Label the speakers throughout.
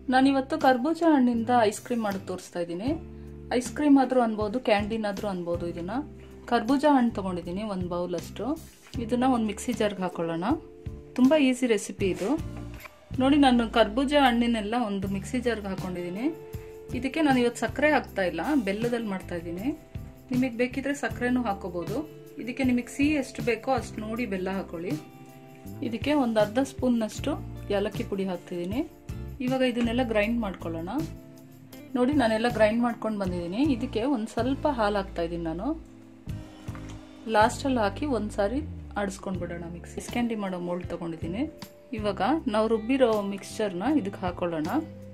Speaker 1: ನಾನಿವತ್ತು ಕರ್ಬೂಜ ಹಣ್ಣಿಂದ ಐಸ್ ಕ್ರೀಮ್ ಮಾಡಿ ತೋರಿಸ್ತಾ ಇದ್ದೀನಿ ಐಸ್ ಕ್ರೀಮ್ ಆದರೂ ಅನ್ಬೋದು ಕ್ಯಾಂಡೀನ್ ಆದರೂ ಅನ್ಬೋದು ಇದನ್ನ ಕರ್ಬೂಜ ಹಣ್ಣು ತೊಗೊಂಡಿದ್ದೀನಿ ಒಂದು ಬೌಲ್ ಅಷ್ಟು ಇದನ್ನ ಒಂದು ಮಿಕ್ಸಿ ಜಾರ್ಗೆ ಹಾಕೊಳ್ಳೋಣ ತುಂಬ ಈಸಿ ರೆಸಿಪಿ ಇದು ನೋಡಿ ನಾನು ಕರ್ಬೂಜ ಹಣ್ಣಿನೆಲ್ಲ ಒಂದು ಮಿಕ್ಸಿ ಜಾರ್ಗೆ ಹಾಕೊಂಡಿದ್ದೀನಿ ಇದಕ್ಕೆ ನಾನು ಇವತ್ತು ಸಕ್ಕರೆ ಹಾಕ್ತಾ ಇಲ್ಲ ಬೆಲ್ಲದಲ್ಲಿ ಮಾಡ್ತಾ ಇದ್ದೀನಿ ನಿಮಗೆ ಬೇಕಿದ್ರೆ ಸಕ್ಕರೆನೂ ಹಾಕೋಬಹುದು ಇದಕ್ಕೆ ನಿಮಗೆ ಸಿಹಿ ಎಷ್ಟು ಬೇಕೋ ಅಷ್ಟು ನೋಡಿ ಬೆಲ್ಲ ಹಾಕೊಳ್ಳಿ ಇದಕ್ಕೆ ಒಂದು ಅರ್ಧ ಸ್ಪೂನ್ನಷ್ಟು ಏಲಕ್ಕಿ ಪುಡಿ ಹಾಕ್ತಿದ್ದೀನಿ ಇವಾಗ ಇದನ್ನೆಲ್ಲ ಗ್ರೈಂಡ್ ಮಾಡ್ಕೊಳ್ಳೋಣ ನೋಡಿ ನಾನೆಲ್ಲ ಗ್ರೈಂಡ್ ಮಾಡ್ಕೊಂಡು ಬಂದಿದ್ದೀನಿ ಇದಕ್ಕೆ ಒಂದು ಸ್ವಲ್ಪ ಹಾಲು ಹಾಕ್ತಾ ಇದ್ದೀನಿ ನಾನು ಲಾಸ್ಟಲ್ಲಿ ಹಾಕಿ ಒಂದು ಸಾರಿ ಆಡಿಸ್ಕೊಂಡು ಬಿಡೋಣ ಮಿಕ್ಸಿ ಕ್ಯಾಂಡಿ ಮಾಡೋ ಮೋಲ್ಡ್ ತೊಗೊಂಡಿದ್ದೀನಿ ಇವಾಗ ನಾವು ರುಬ್ಬಿರೋ ಮಿಕ್ಸ್ಚರ್ನ ಇದಕ್ಕೆ ಹಾಕೊಳ್ಳೋಣ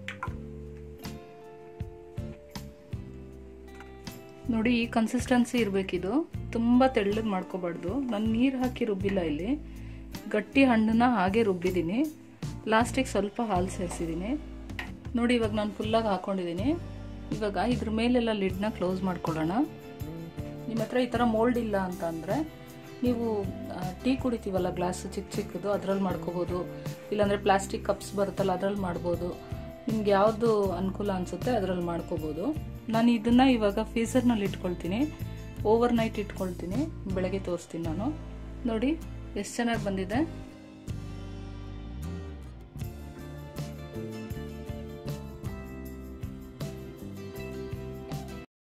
Speaker 1: ನೋಡಿ ಈ ಕನ್ಸಿಸ್ಟೆನ್ಸಿ ಇರಬೇಕಿದು ತುಂಬ ತೆಳ್ಳಗೆ ಮಾಡ್ಕೋಬಾರ್ದು ನಾನು ನೀರು ಹಾಕಿ ರುಬ್ಬಿಲ್ಲ ಇಲ್ಲಿ ಗಟ್ಟಿ ಹಣ್ಣನ್ನ ಹಾಗೆ ರುಬ್ಬಿದ್ದೀನಿ ಲಾಸ್ಟಿಗೆ ಸ್ವಲ್ಪ ಹಾಲು ಸೇರಿಸಿದ್ದೀನಿ ನೋಡಿ ಇವಾಗ ನಾನು ಫುಲ್ಲಾಗಿ ಹಾಕೊಂಡಿದ್ದೀನಿ ಇವಾಗ ಇದ್ರ ಮೇಲೆಲ್ಲ ಲಿಡ್ನ ಕ್ಲೋಸ್ ಮಾಡ್ಕೊಳ್ಳೋಣ ನಿಮ್ಮ ಹತ್ರ ಈ ಥರ ಮೋಲ್ಡ್ ಇಲ್ಲ ಅಂತ ಅಂದರೆ ನೀವು ಟೀ ಕುಡಿತೀವಲ್ಲ ಗ್ಲಾಸ್ ಚಿಕ್ಕ ಚಿಕ್ಕದು ಅದ್ರಲ್ಲಿ ಮಾಡ್ಕೋಬೋದು ಇಲ್ಲಾಂದರೆ ಪ್ಲಾಸ್ಟಿಕ್ ಕಪ್ಸ್ ಬರುತ್ತಲ್ಲ ಅದ್ರಲ್ಲಿ ಮಾಡ್ಬೋದು ನಿಮ್ಗೆ ಯಾವುದು ಅನುಕೂಲ ಅನಿಸುತ್ತೆ ಅದರಲ್ಲಿ ಮಾಡ್ಕೋಬೋದು ನಾನು ಇದನ್ನು ಇವಾಗ ಫೀಸರ್ನಲ್ಲಿ ಇಟ್ಕೊಳ್ತೀನಿ ಓವರ್ ನೈಟ್ ಇಟ್ಕೊಳ್ತೀನಿ ಬೆಳಗ್ಗೆ ತೋರಿಸ್ತೀನಿ ನಾನು ನೋಡಿ ಎಷ್ಟು ಚೆನ್ನಾಗಿ ಬಂದಿದೆ